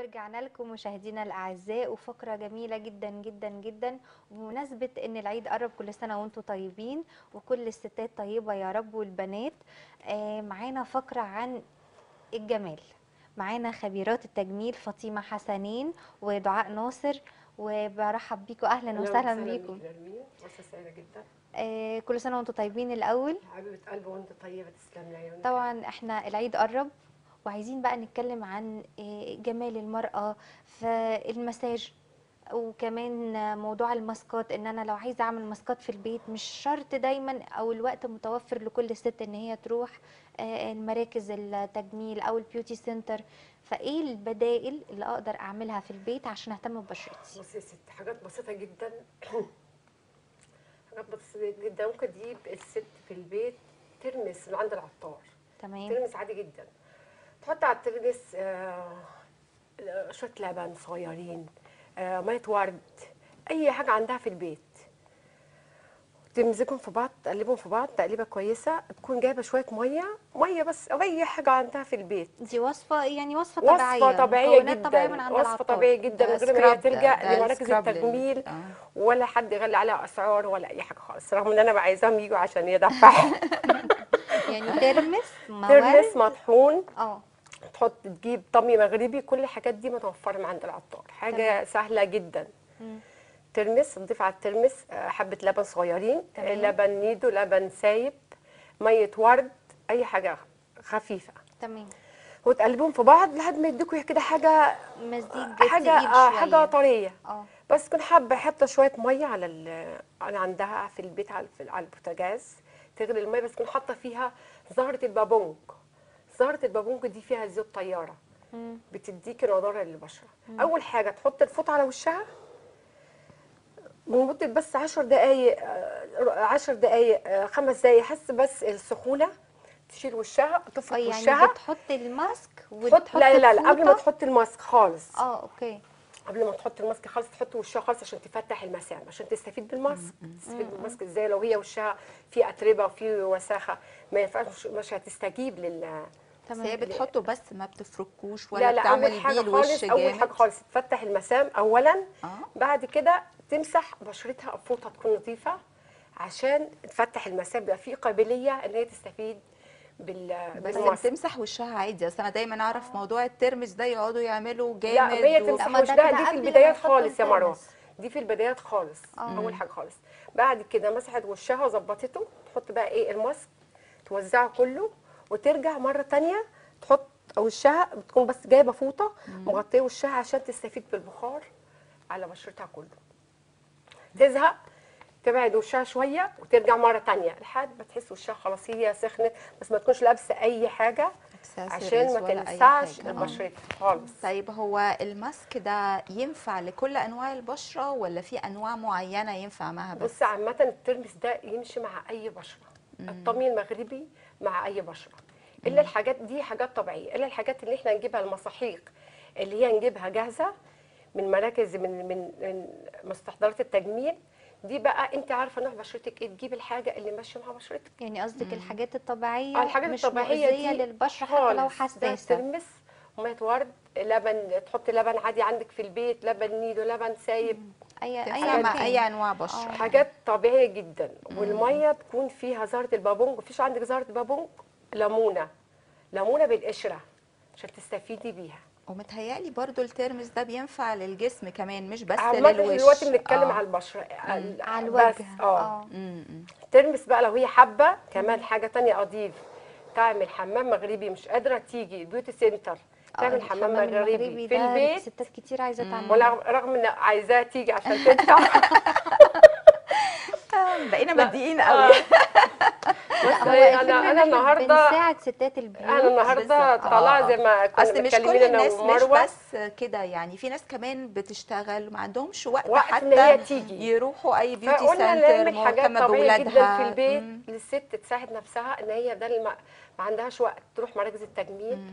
ورجعنا لكم مشاهدينا الاعزاء وفقره جميله جدا جدا جدا بمناسبه ان العيد قرب كل سنه وانتم طيبين وكل الستات طيبه يا رب والبنات آه معانا فقره عن الجمال معانا خبيرات التجميل فاطمه حسنين ودعاء ناصر وبرحب بيكم اهلا وسهلا بيكم بيك نرمين فرصه سعيده جدا آه كل سنه وانتم طيبين الاول حبيبه قلبي وانت طيبه تسلم لي عيونك طبعا احنا العيد قرب وعايزين بقى نتكلم عن آه، جمال المرأة في المساج وكمان موضوع الماسكات ان انا لو عايزه اعمل ماسكات في البيت مش شرط دايما او الوقت متوفر لكل ست ان هي تروح آه، المراكز التجميل او البيوتي سنتر فايه البدائل اللي اقدر اعملها في البيت عشان اهتم ببشرتي بصي يا ست حاجات بسيطه جدا حاجات بسيطه جدا ممكن تجيب الست في البيت ترمس من عند العطار تمام ترمس عادي جدا تحط على الترمس آه، شويه لبن صغيرين آه، ميه ورد اي حاجه عندها في البيت تمزجهم في بعض تقلبهم في بعض تقليبه كويسه تكون جايبه شويه ميه ميه بس او اي حاجه عندها في البيت دي وصفه يعني وصفه طبيعيه وصفه طبيعيه مكونات جدا طبيعيه من عند وصفه العطار طبيعيه جدا من ده غير ما هي سكراب- تلجا ده لمراكز السكراب لل- التجميل آه. ولا حد يغلي عليها اسعار ولا اي حاجه خالص رغم ان انا بقى عايزاهم يجوا عشان يدفعوا يعني ترمس موارد ترمس مطحون اه تحط تجيب طمي مغربي كل الحاجات دي متوفره من عند العطار حاجه تمام. سهله جدا مم. ترمس تضيف على الترمس آه، حبه لبن صغيرين تمام. آه، لبن نيدو لبن سايب ميه ورد اي حاجه خفيفه تمام وتقلبهم في بعض لحد ما يدوكوا كده حاجه مزيج حاجه تقيل آه، شوية. حاجه طريه اه بس تكون حابه حاطه شويه ميه على ال- انا عندها في البيت على في- على البوتاجاز تغلي الميه بس تكون حاطه فيها زهره البابونج زهره البابونج دي فيها زيوت طياره مم. بتديكي نضاره للبشره اول حاجه تحط الفوط على وشها لمده بس 10 دقائق 10 دقائق خمس دقائق حس بس السخونه تشيل وشها اه تفرك يعني وشها بتحط الماسك تحط وتحط لا لا لا قبل ما الفوطة؟ تحط الماسك خالص اه اوكي قبل ما تحط الماسك خالص تحط وشها خالص عشان تفتح المسام عشان تستفيد بالماسك تستفيد بالماسك ازاي لو هي وشها فيه اتربه وفيه وساخه ما ينفعش مش, مش هتستجيب لل بس تمام هي بتحطه بس ما بتفركوش ولا لا لا بتعمل اول حاجه بيه الوش خالص اول جامد حاجه خالص تفتح المسام اولا اه بعد كده تمسح بشرتها فوطه تكون نظيفه عشان تفتح المسام بيبقى في قابليه ان هي تستفيد بال بس بالماسك بتمسح وشها عادي اصل انا دايما اعرف موضوع الترمس ده يقعدوا يعملوا جامد لا هي و- تمسح ما ده وشها كده دي في قبل ما البدايات يحطوا خالص يا مروه الترمس. دي في البدايات خالص آه. اول حاجه خالص بعد كده مسحت وشها وظبطته تحط بقى ايه الماسك توزعه كله وترجع مره تانية تحط وشها بتكون بس جايبه فوطه مغطيه وشها عشان تستفيد بالبخار على بشرتها كله تزهق تبعد وشها شويه وترجع مره تانية لحد ما تحس وشها خلاص هي سخنت بس ما تكونش لابسه اي حاجه عشان accessories ما ولا أي تلسعش حاجة. آه. بشرتها خالص طيب هو الماسك ده ينفع لكل انواع البشره ولا في انواع معينه ينفع معاها بس بص عامة الترمس ده يمشي مع أي بشرة الطمي المغربي مع أي بشرة إلا الحاجات دي حاجات طبيعية إلا الحاجات اللي إحنا نجيبها المساحيق اللي هي نجيبها جاهزة من مراكز من من من مستحضرات التجميل دي بقى أنت عارفة نوع بشرتك إيه تجيب الحاجة اللي ماشية مع بشرتك يعني قصدك الحاجات الطبيعيه آه، الحاجات مش الطبيعية مؤذيه دي للبشره حتى لو خالص. ده حساسه ترمس مية ورد لبن تحط لبن عادي عندك في البيت لبن نيدو لبن سايب اي تنفع اي مع مكان. اي انواع بشره آه. حاجات طبيعيه جدا والميه تكون فيها زهره البابونج مفيش عندك زهره البابونج ليمونه ليمونه بالقشره عشان تستفيدي بيها ومتهيألي برضو الترمس ده بينفع للجسم كمان مش بس عامة للوش دلوقتي بنتكلم آه. على البشره ال- على بس الوجه اه اه م- م. ترمس بقى لو هي حابه كمان حاجه تانية اضيف تعمل حمام مغربي مش قادره تيجي بيوتي سنتر تعمل آه، حمام الحمام مغربي المغربي في ده البيت ستات كتير عايزه تعمله ولا رغم ان عايزاها تيجي عشان تدفع بقينا لا. مضيقين آه. قوي لا، بس هو انا الفكرة إن انا إحنا النهارده بنساعد ستات البيوت انا النهارده بالظبط. طالعه آه، زي ما كنا اصل مش كل متكلمين انا الناس مش ومروه بس كده يعني في ناس كمان بتشتغل وما عندهمش وقت, وقت حتى إن هي تيجي. يروحوا اي بيوتي فقلنا سنتر نعمل حاجات مهتمه طبيعيه جدا باولادها في البيت مم. للست تساعد نفسها ان هي بدل ما ما عندهاش وقت تروح مراكز التجميل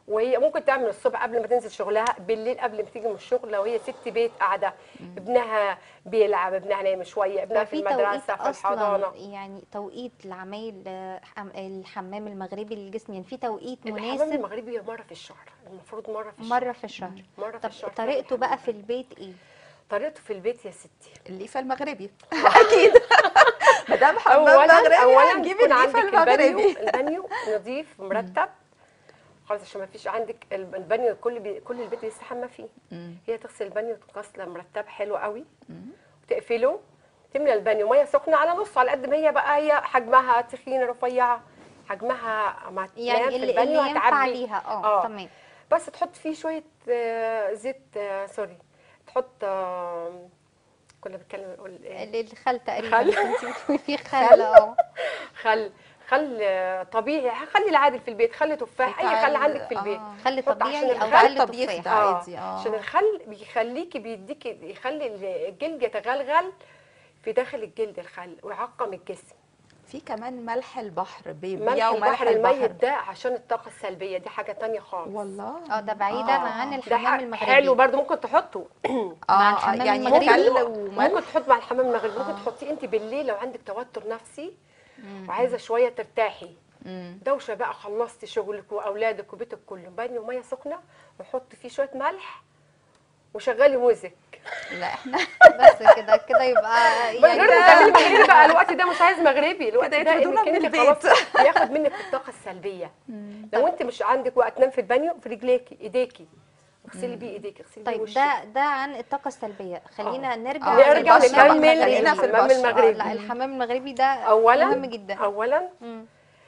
وهي ممكن تعمل الصبح قبل ما تنزل شغلها بالليل قبل ما تيجي من الشغل لو هي ست بيت قاعده ابنها بيلعب ابنها نايم شويه ابنها في وفي توقيت المدرسه في اصلا الحضانه يعني توقيت لعمايل آه، حم- الحمام المغربي للجسم يعني في توقيت الحمام مناسب المغربي مره في الشهر المفروض مره في الشهر مره في الشهر مره في طب الشهر طريقته تعمل بقى حمام. في البيت ايه طريقته في البيت يا ستي الليفه المغربي اكيد ما دام حمام اولا مغربي اولا هنجيب يكون الليفه عندك البانيو المغربي البانيو نظيف مرتب خلاص عشان ما فيش عندك الب- البانيو كل بي كل البيت بيستحمى فيه مم. هي تغسل البانيو غسله مرتب حلو قوي وتقفله تملى البانيو ميه سخنه على نص على قد ما هي بقى هي حجمها تخينه رفيعه حجمها ما تنام يعني في اللي, البانيو اللي ينفع هتعبي ليها اه آه. تمام بس تحط فيه شويه آه، زيت آه، سوري تحط آه، كنا بنتكلم نقول إيه؟ ال- الخل تقريبا خل. انت بتقولي في خل اه خل خل آه، طبيعي خلي العادل في البيت خلي تفاح اي خل بتاع عندك ال- في البيت آه. خل حط طبيعي عشان او الخل خل طبيعي ده تفاح عادي اه عشان الخل بيخليكي بيديكي يخلي الجلد يتغلغل في داخل الجلد الخل ويعقم الجسم في كمان ملح البحر ملح بيبيعوا البحر الميت ده عشان الطاقه السلبيه دي حاجه تانية خالص والله اه ده بعيدا آه. عن ده الحمام ح- المغربي حلو برضو ممكن تحطه مع اه الحمام يعني المغربي. خل ممكن وملح تحط مع الحمام المغربي ممكن آه. تحطيه انت بالليل لو عندك توتر نفسي وعايزه شويه ترتاحي مم. دوشه بقى خلصتي شغلك واولادك وبيتك كله بانيو ميه سخنه وحط فيه شويه ملح وشغلي موزك لا احنا بس كده كده يبقى من غير ما يعني تعملي مغربي بقى الوقت ده مش عايز مغربي الوقت كده ده يطردونا انك من انت البيت. خلاص بياخد منك الطاقه السلبيه لو انت مش عندك وقت تنام في البانيو في رجليكي ايديكي اغسلي بيه ايديكي اغسلي بيه طيب وشك ده ده عن الطاقه السلبيه خلينا نرجع آه، نرجع البشرة بقى، نكمل خلينا في الحمام البشرة. آه، المغربي لا الحمام المغربي ده اولا مهم جدا اولا مم.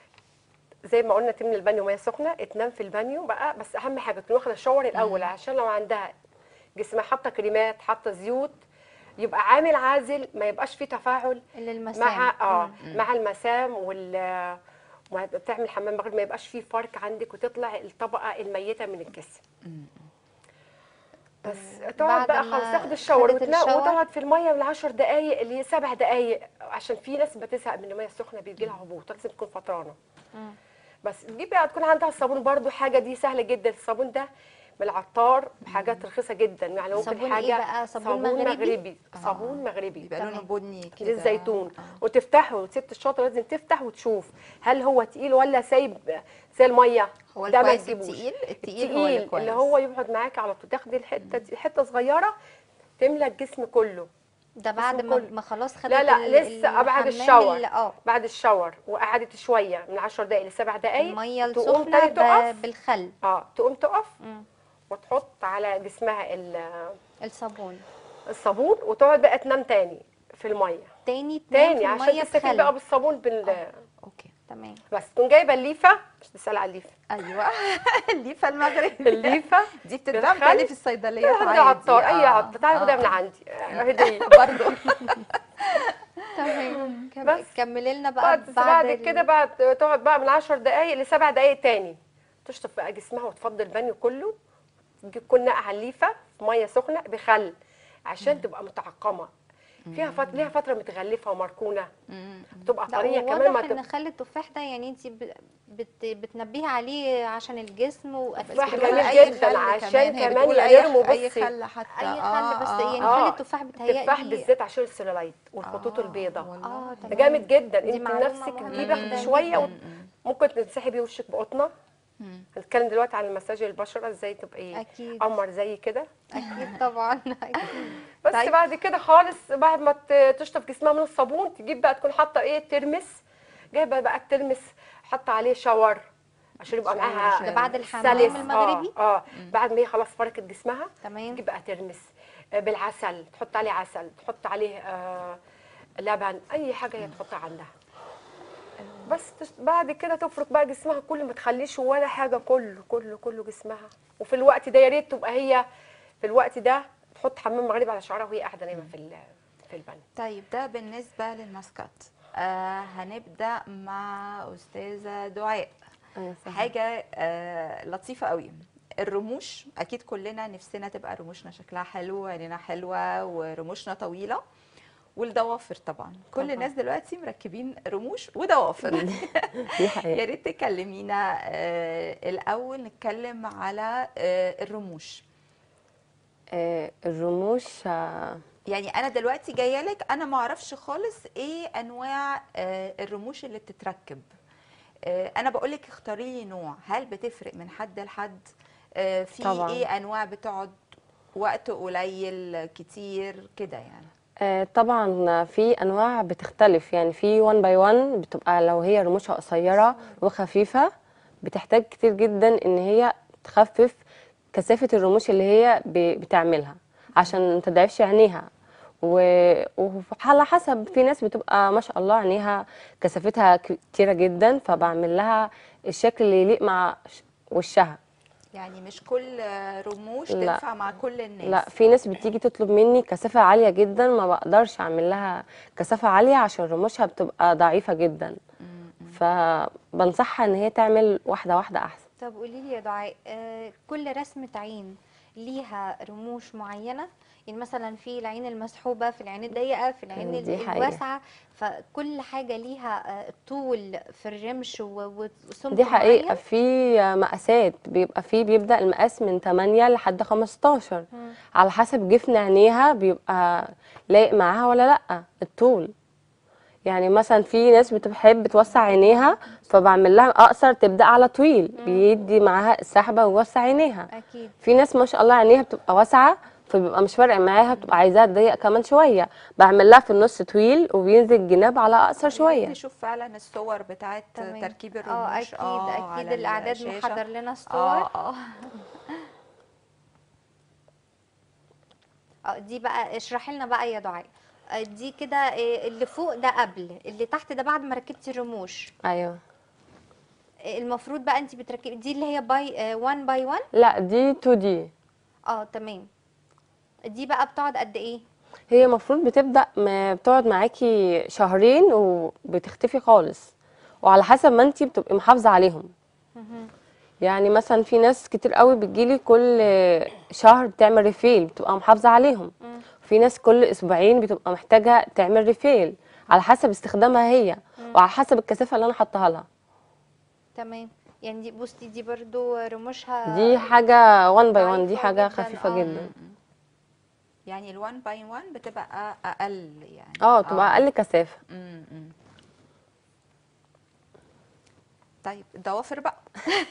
زي ما قلنا تملي البانيو ميه سخنه تنام في البانيو بقى بس اهم حاجه تكون واخده شاور الاول عشان لو عندها جسمها حاطه كريمات حاطه زيوت يبقى عامل عازل ما يبقاش فيه تفاعل للمسام مع اه مم. مع المسام وال وما بتعمل حمام مغربي ما يبقاش فيه فرق عندك وتطلع الطبقه الميته من الجسم بس بعد تقعد بقى ما خلاص تاخد الشاور خدت وتنام الشاور. وتقعد في الميه من 10 دقائق اللي هي سبع دقائق عشان في ناس بتزهق من الميه السخنه بيجي لها هبوط لازم تكون فطرانه مم. بس دي بقى تكون عندها الصابون برضو حاجه دي سهله جدا الصابون ده من العطار بحاجات رخيصه جدا يعني ممكن صابون إيه حاجه بقى؟ صابون مغربي؟ صابون مغربي بيبقى لونه تمام. بني كده زيت زيتون آه. وتفتحه ست الشاطر لازم تفتح وتشوف هل هو تقيل ولا سايب زي الميه هو ده ما الكويس تجيبوش. التقيل التقيل هو التقيل الكويس اللي هو يقعد معاكي على طول تاخدي الحته دي حته صغيره تملى الجسم كله ده بعد ما كله. ما خلاص خدت لا لا ال- لسه بعد الحمام الشاور ال- اه بعد الشاور وقعدت شويه من 10 دقائق لسبع دقائق الميه تقوم السخنه تاني ب- تقف بالخل اه تقوم تقف مم. وتحط على جسمها ال- الصابون الصابون وتقعد بقى تنام تاني في الميه تاني تنام تاني في عشان الميه تستفيد بخل بقى بالصابون بال اوكي تمام بس تقوم جايبه الليفه مش تسال على الليفه ايوه الليفه المغربي الليفه دي بتتباع بالخل. تاني في الصيدليات عند عادي عطار اي آه، عطار تعالي خدها آه، من عندي آه، هديه برضه تمام كم- بس. كملي لنا بقى بعد بعد ال- كده بعد تقعد بقى من 10 دقائق لسبع دقائق تاني تشطف بقى جسمها وتفضي البانيو كله تجيب كل نقع الليفه في ميه سخنه بخل عشان تبقى متعقمه فيها فتره ليها فتره متغلفه ومركونه مم. تبقى لا طريه كمان ما واضح ان تبقى خل التفاح ده يعني انت بت بتنبهي عليه عشان الجسم واكيد تفاح كمان جميل أي جدا خل عشان هي كمان بتقول يرموا اي بصي. خل حتى اي خل بس يعني آه. خل التفاح بتهيألي التفاح بالذات عشان السلولايت والخطوط آه، البيضاء والله. اه ده تمام جامد جدا دي انت معلومة نفسك مهمة تجيبي جداً شويه جداً. وممكن تمسحي بيه وشك بقطنه مم. هنتكلم دلوقتي عن مساج البشره ازاي تبقي اكيد قمر زي كده اكيد طبعا اكيد بس طيب. بعد كده خالص بعد ما ت- تشطف جسمها من الصابون تجيب بقى تكون حاطه ايه ترمس جايبه بقى الترمس حاطه عليه شاور عشان يبقى شاور معاها جل. ده بعد الحمام سلس. المغربي اه, آه. بعد ما هي خلاص فركت جسمها تمام تجيب بقى ترمس آه، بالعسل تحط عليه عسل تحط عليه آه لبن اي حاجه هي تحطها عندها بس تش- بعد كده تفرك بقى جسمها كله ما تخليش ولا حاجه كله كله كله جسمها وفي الوقت ده يا ريت تبقى هي في الوقت ده تحط حمام مغربي على شعرها وهي قاعده نايمه في ال- في البانيو طيب ده بالنسبه للماسكات آه هنبدا مع استاذه دعاء حاجه آه لطيفه قوي الرموش اكيد كلنا نفسنا تبقى رموشنا شكلها حلو وعينينا حلوه ورموشنا طويله والضوافر طبعا كل طبعاً. الناس دلوقتي مركبين رموش وضوافر دي يا حقيقة ريت تكلمينا آه، الاول نتكلم على آه، الرموش آه، الرموش آه، يعني انا دلوقتي جايه لك انا ما اعرفش خالص ايه انواع آه، الرموش اللي بتتركب آه، انا بقول لك اختاري لي نوع هل بتفرق من حد لحد آه، في طبعاً. ايه انواع بتقعد وقت قليل كتير كده يعني آه، طبعا في انواع بتختلف يعني في 1 باي 1 بتبقى لو هي رموشها قصيره وخفيفه بتحتاج كتير جدا ان هي تخفف كثافه الرموش اللي هي ب- بتعملها عشان ما تضعفش عينيها و- وعلى حسب في ناس بتبقى ما شاء الله عينيها كثافتها كتيره جدا فبعمل لها الشكل اللي يليق مع ش- وشها يعني مش كل آه، رموش لا. تنفع مع كل الناس لا في ناس بتيجي تطلب مني كثافة عالية جدا ما بقدرش اعمل لها كثافة عالية عشان رموشها بتبقى ضعيفة جدا فبنصحها ان هي تعمل واحدة واحدة احسن طب قولي لي يا دعاء آه، كل رسمة عين ليها رموش معينة يعني مثلا في العين المسحوبة في العين الضيقة في العين دي ال- حقيقة. الواسعة فكل حاجة ليها آه، طول في الرمش و- وسمك دي حقيقة معين في مقاسات بيبقى في بيبدأ المقاس من 8 لحد 15 مم. على حسب جفن عينيها بيبقى لايق معاها ولا لأ الطول يعني مثلا في ناس بتحب توسع عينيها فبعمل لها اقصر تبدأ على طويل بيدي معاها السحبة ويوسع عينيها أكيد في ناس ما شاء الله عينيها بتبقى واسعه فبيبقى مش فارق معاها بتبقى عايزاها تضيق كمان شويه بعمل لها في النص طويل وبينزل الجناب على اقصر شويه نشوف فعلا الصور بتاعت تمام. تركيب الرموش اه اكيد اكيد على الاعداد الشاشة. محضر لنا الصور اه اه اه دي بقى اشرحي لنا بقى يا دعاء آه، دي كده آه، اللي فوق ده قبل اللي تحت ده بعد ما ركبتي الرموش ايوه آه، المفروض بقى انت بتركبي دي اللي هي باي 1 باي 1 لا دي 2 دي اه تمام دي بقى بتقعد قد ايه هي المفروض بتبدا ما بتقعد معاكي شهرين وبتختفي خالص وعلى حسب ما انتي بتبقي محافظه عليهم يعني مثلا في ناس كتير قوي بتجيلي كل شهر بتعمل ريفيل بتبقى محافظه عليهم مم. في ناس كل اسبوعين بتبقى محتاجه تعمل ريفيل على حسب استخدامها هي وعلى حسب الكثافه اللي انا حطاها لها تمام يعني دي بصي دي برضو رموشها دي حاجه 1 باي 1 دي ضعيفة حاجه جداً، خفيفه آه. جدا يعني ال1 باي 1 بتبقى اقل يعني اه تبقى اقل كثافه مم، مم. طيب الضوافر بقى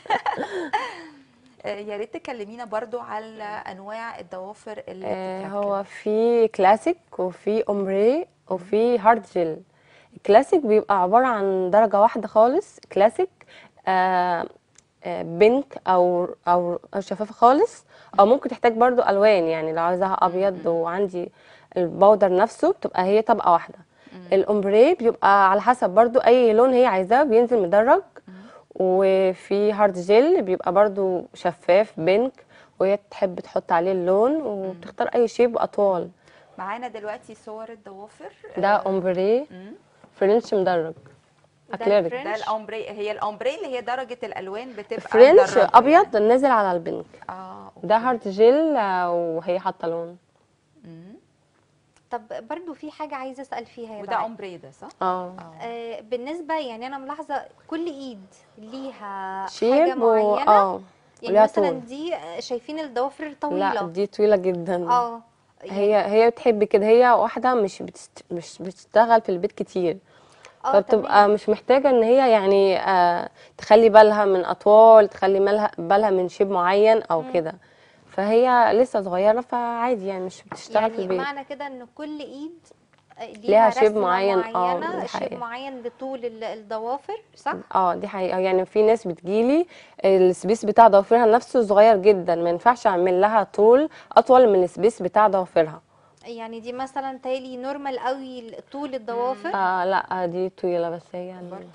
آه، يا ريت تكلمينا برضو على انواع الضوافر اللي آه بتتركب هو في كلاسيك وفي اومبري وفي هارد جل الكلاسيك بيبقى عباره عن درجه واحده خالص كلاسيك آه آه بينك او او أو شفافه خالص او ممكن تحتاج برضو الوان يعني لو عايزاها ابيض وعندي البودر نفسه بتبقى هي طبقه واحده الاومبري بيبقى على حسب برضو اي لون هي عايزاه بينزل مدرج وفي هارد جل بيبقى برضو شفاف بينك وهي تحب تحط عليه اللون وبتختار اي شيب واطوال معانا دلوقتي صور الضوافر ده آه، اومبري مم. فرنش مدرج ده اكليريك الفرنش؟ ده الامبري هي الامبري اللي هي درجه الالوان بتبقى فرنش مدرجة ابيض نازل على البينك يعني. اه ده هارد جل آه، وهي حاطه لون مم. طب برضو في حاجة عايزة أسأل فيها يا وده دعاء امبري ده صح اه اه آه بالنسبة يعني أنا ملاحظة كل إيد ليها حاجة شيب و... معينة اه يعني وليها مثلا طول. دي آه، شايفين الضوافر لا طويلة دي طويله جدا اه يعني هي هي بتحب كده هي واحده مش بتست... مش بتشتغل في البيت كتير اه فبتبقى تمام. مش محتاجه ان هي يعني آه تخلي بالها من اطوال تخلي بالها بالها من شيب معين او كده فهي لسه صغيره فعادي يعني مش بتشتغل في يعني البيت معنى كده ان كل ايد آه، ليها, ليها شيب رسمة معين، اه، معينة دي شيب حقيقة. معين لطول ال- الضوافر صح؟ اه دي حقيقة يعني في ناس بتجيلي السبيس بتاع ضوافرها نفسه صغير جدا ما ينفعش اعمل لها طول اطول من السبيس بتاع ضوافرها يعني دي مثلا تالي نورمال قوي طول الضوافر آه لا دي طويلة بس هي يعني برضه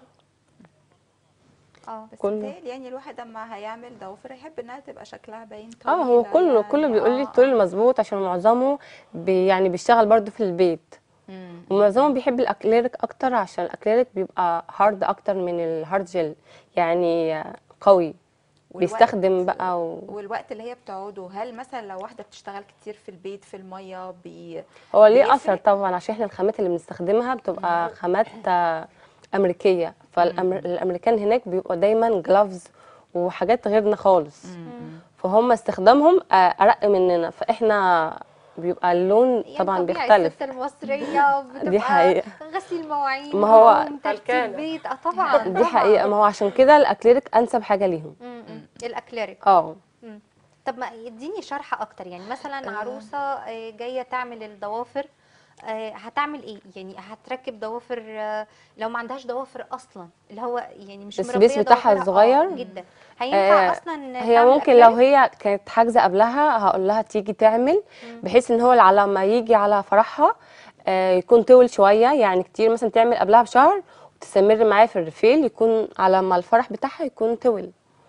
اه بس كله. متهيألي يعني الواحد اما هيعمل ضوافر يحب انها تبقى شكلها باين اه هو طويلة كله يعني. كله بيقول لي آه، الطول آه. المظبوط عشان معظمه بي يعني بيشتغل برضو في البيت مم. ومعظمهم بيحب الاكليريك اكتر عشان الاكليريك بيبقى هارد اكتر من الهارد جل يعني آه، قوي بيستخدم بقى و... والوقت اللي هي بتقعده هل مثلا لو واحده بتشتغل كتير في البيت في الميه بي هو ليه بيفرق؟ اثر طبعا عشان احنا الخامات اللي بنستخدمها بتبقى خامات آه، امريكيه فالامريكان هناك بيبقوا دايما جلافز وحاجات غيرنا خالص فهم استخدامهم آه، ارق مننا فاحنا بيبقى اللون يعني طبعا طبيعي بيختلف الست المصرية بتبقى حقيقة. غسيل مواعين ما هو- نوم، ترتيب هلكانة. بيت اه طبعا دي طبعاً. حقيقه ما هو عشان كده الاكليريك انسب حاجه ليهم مم، مم. الاكليريك اه مم. طب ما يديني شرح اكتر يعني مثلا عروسه آه، جايه تعمل الضوافر آه، هتعمل ايه يعني هتركب ضوافر آه، لو ما عندهاش ضوافر اصلا اللي هو يعني مش السبيس مربيه بتاعها ضوافرها، صغير؟ آه، جدا هينفع آه، اصلا هي تعمل ممكن لو أكليريك؟ هي كانت حاجزه قبلها هقول لها تيجي تعمل بحيث ان هو على ما يجي على فرحها آه، يكون طول شويه يعني كتير مثلا تعمل قبلها بشهر وتستمر معاه في الرفيل يكون على ما الفرح بتاعها يكون طول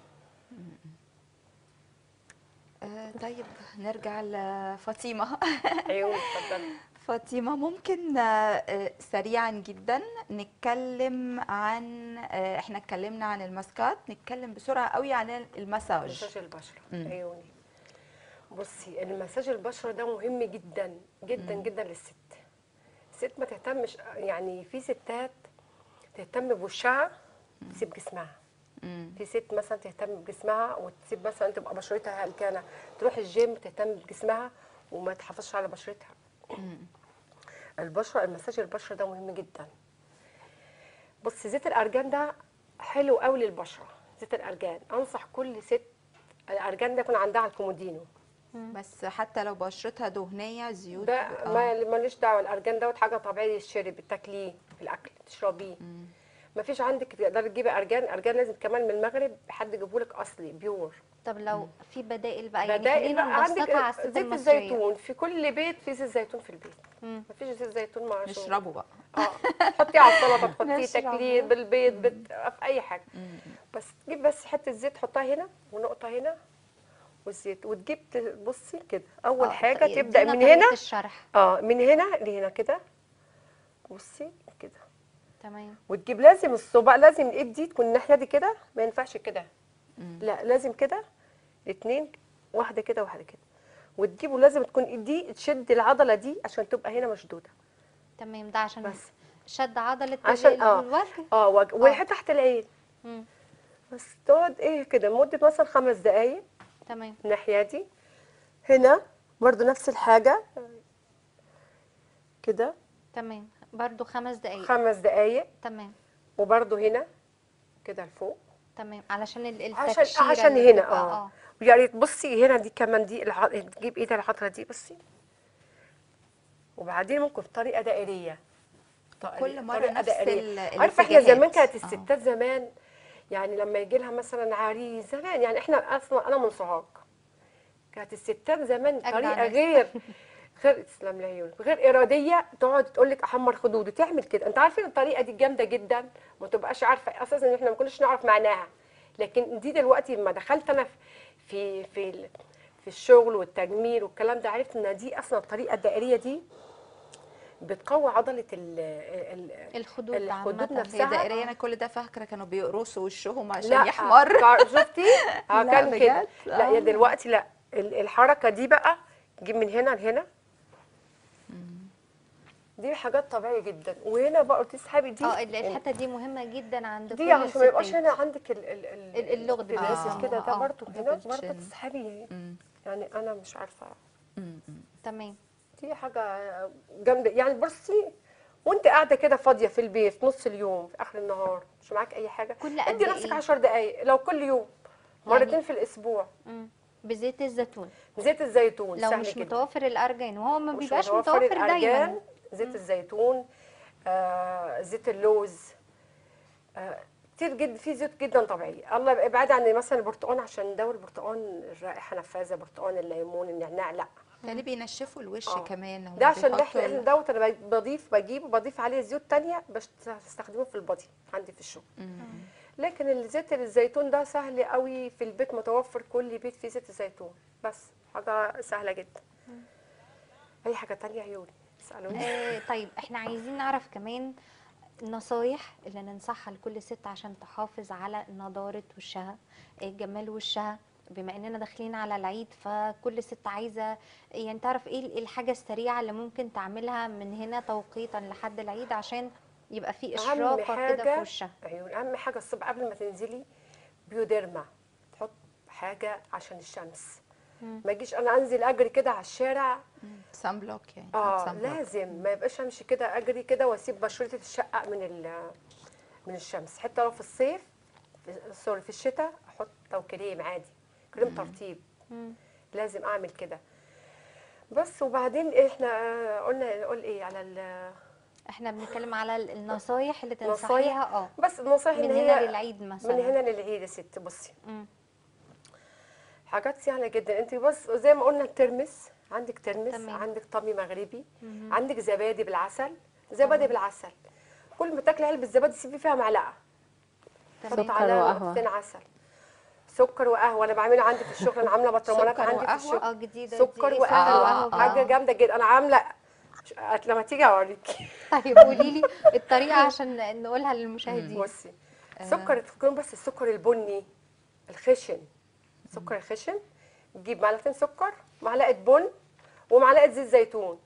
آه طيب نرجع لفاطمه عيون اتفضلي فاطمه ممكن آه، آه، سريعا جدا نتكلم عن آه، احنا اتكلمنا عن الماسكات نتكلم بسرعه قوي عن المساج مساج البشره عيوني بصي المساج البشره ده مهم جدا جدا جدا للست الست ما تهتمش يعني في ستات تهتم بوشها تسيب جسمها مم. في ست مثلا تهتم بجسمها وتسيب مثلا تبقى بشرتها هلكانه تروح الجيم تهتم بجسمها وما تحافظش على بشرتها البشره المساج البشره ده مهم جدا بصي زيت الارجان ده حلو قوي للبشره زيت الارجان انصح كل ست الارجان ده يكون عندها على الكومودينو بس حتى لو بشرتها دهنيه زيوت ده آه. ما ماليش دعوه الارجان دوت حاجه طبيعيه يتشرب بتاكليه في الاكل تشربيه ما فيش عندك تقدري تجيبي ارجان ارجان لازم كمان من المغرب حد يجيبهولك اصلي بيور طب لو في بدائل بقى يعني بدائل خلينا بقى عندك نبسطها على الست زيت المصريه الزيتون في كل بيت في زيت زيتون في البيت مم. ما فيش زيت زيتون مع شغل. نشربه بقى اه تحطيه على السلطه تحطيه نشرب. تاكليه بالبيض بت... في اي حاجه بس تجيب بس حته زيت تحطها هنا ونقطه هنا والزيت وتجيب تبصي كده اول آه، حاجه طيب تبدا ادينا من طريقة هنا الشرح اه من هنا لهنا كده بصي كده تمام وتجيب لازم الصباع لازم الايد دي تكون الناحيه دي كده ما ينفعش كده لا لازم كده اتنين واحده كده واحده كده وتجيبوا لازم تكون ايد دي تشد العضله دي عشان تبقى هنا مشدوده تمام ده عشان بس. شد عضله عشان ال- اه الوجه اه وجه والحته تحت العين مم. بس تقعد ايه كده لمده مثلا خمس دقايق تمام الناحيه دي هنا برضو نفس الحاجه كده تمام برضو خمس دقايق خمس دقايق تمام وبرضو هنا كده لفوق تمام علشان ال- عشان التكشيره عشان اللي هنا بتبقى- اه ويا ريت بصي هنا دي كمان دي الع... تجيب ايدها العضله دي بصي وبعدين ممكن بطريقه دائريه طريقة- كل مرة طريقة نفس دائرية. ال- عارفه احنا زمان الاتجاهات. كانت آه. الستات زمان يعني لما يجي لها مثلا عريس زمان يعني احنا اصلا انا من سوهاج كانت الستات زمان أجدع طريقه ناس. غير غير تسلم لي عيونك غير اراديه تقعد تقول لك احمر خدودي تعمل كده انت عارفين الطريقه دي جامده جدا ما تبقاش عارفه اساسا ان احنا ما كناش نعرف معناها لكن دي دلوقتي لما دخلت انا في في ال- في الشغل والتجميل والكلام ده عرفت ان دي اصلا الطريقه الدائريه دي بتقوي عضله ال ال الخدود الخدود عامة. هي نفسها. دائريه انا كل ده فاكره كانوا بيقرصوا وشهم عشان لا يحمر تع- شفتي اه لا كان كده بجد؟ لا يا آه. دلوقتي لا ال- الحركه دي بقى تجيب من هنا لهنا دي حاجات طبيعيه جدا وهنا بقى تسحبي دي اه ال- الحته دي مهمه جدا عند دي كل عشان ما يبقاش الستات. هنا عندك ال ال ال ال- اللغد الناس بيسموها، كده ده آه. برضه هنا double برضه chin. تسحبي مم. يعني انا مش عارفه مم. تمام دي حاجه جامده يعني بصي وانت قاعده كده فاضيه في البيت نص اليوم في اخر النهار مش معاك اي حاجه كل قد ادي نفسك إيه؟ 10 دقائق لو كل يوم مرتين في الاسبوع مم. بزيت الزيتون زيت الزيتون لو سهل مش جدا متوفر الارجان وهو ما مش بيبقاش متوفر متوفر دايما الأرجان، زيت الزيتون آه زيت اللوز آه كتير جدا في زيوت جدا طبيعيه الله ابعد عن مثلا البرتقال عشان ده البرتقال الرائحه نفاذه برتقال الليمون النعناع لا ده اللي بينشفوا الوش آه. كمان هم ده عشان ده بيحطوا احنا احنا ال- دوت انا بضيف بجيبه بضيف عليه زيوت تانية بستخدمه في البادي عندي في الشغل مم. لكن الزيت الزيتون ده سهل قوي في البيت متوفر كل بيت فيه زيت الزيتون بس حاجه سهله جدا اي حاجه تانية عيوني اسالوني آه طيب احنا عايزين نعرف كمان النصايح اللي ننصحها لكل ست عشان تحافظ على نضارة وشها آه، جمال وشها بما اننا داخلين على العيد فكل ست عايزه يعني تعرف ايه الحاجه السريعه اللي ممكن تعملها من هنا توقيتا لحد العيد عشان يبقى في أهم اشراقه كده في حاجة- وشها عيون اهم حاجه الصبح قبل ما تنزلي بيوديرما تحط حاجه عشان الشمس مم. ما اجيش انا انزل اجري كده على الشارع سان بلوك يعني اه سان بلوك. لازم ما يبقاش امشي كده اجري كده واسيب بشرتي تتشقق من ال- من الشمس حتى لو في الصيف سوري في الشتاء احط او كريم عادي كريم ترطيب مم. لازم اعمل كده بس وبعدين احنا آه، قلنا نقول ايه على ال- احنا بنتكلم على ال- النصايح اللي نصايح؟ تنصحيها اه بس النصايح من ان هنا هي للعيد مثلا من هنا للعيد يا ست بصي مم. حاجات سهله جدا انت بس زي ما قلنا الترمس عندك ترمس تمام. عندك طمي مغربي مهم. عندك زبادي بالعسل زبادي بالعسل كل ما تاكلي علبه زبادي سيبي فيها معلقه تمام. حط سكر عليها وقهوة. نقطتين عسل سكر وقهوه انا بعمله عندي في الشغل انا عامله بطرمانات سكر عندي في وقهوة؟ الشغل اه جديده دي. سكر إيه وقهوه آه. حاجه جامده جدا انا عامله ش- لما تيجي اوريكي طيب قولي لي الطريقه عشان نقولها للمشاهدين بصي سكر تكون بس السكر البني الخشن سكر الخشن تجيب معلقتين سكر معلقه بن ومعلقه زيت زيتون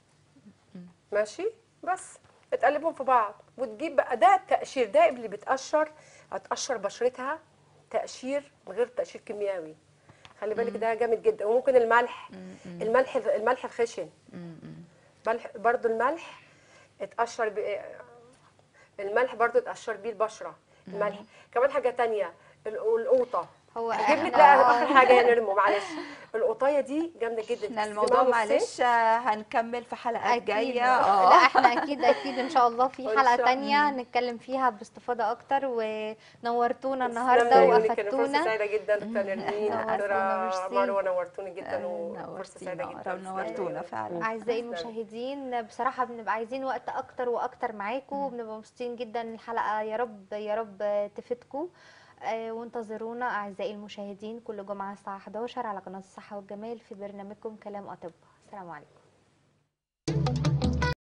ماشي بس بتقلبهم في بعض وتجيب بقى ده التقشير ده اللي بتقشر هتقشر بشرتها تقشير من غير تقشير كيميائي خلي بالك ده جامد جدا وممكن الملح الملح الملح الخشن ملح برضو الملح اتقشر ب... الملح برضو اتقشر بيه البشره الملح كمان حاجه تانية الق- القوطه هو اجيب لك إحنا- بقى آه. اخر حاجه يا نرمو معلش القطايه دي جامده جدا احنا تقسميها الموضوع نصين. معلش آه، هنكمل في حلقات اكيد جايه لا اه احنا اكيد اكيد ان شاء الله في إن حلقه شاء تانية نتكلم فيها باستفاضه اكتر ونورتونا النهارده تسلمي عيونك، أنا فرصه وافدتونا سعيده جدا دكتور نرمين نورتونا، دكتوره ميرسي. مروه نورتوني جدا وفرصه سعيده نورتينا جدا نورتونا فعلا اعزائي تسلمي. المشاهدين بصراحه بنبقى عايزين وقت اكتر واكتر معاكم وبنبقى مبسوطين جدا الحلقه يا رب يا رب تفيدكم آه، وانتظرونا اعزائي المشاهدين كل جمعه الساعه 11 على قناه الصحه والجمال في برنامجكم كلام اطباء السلام عليكم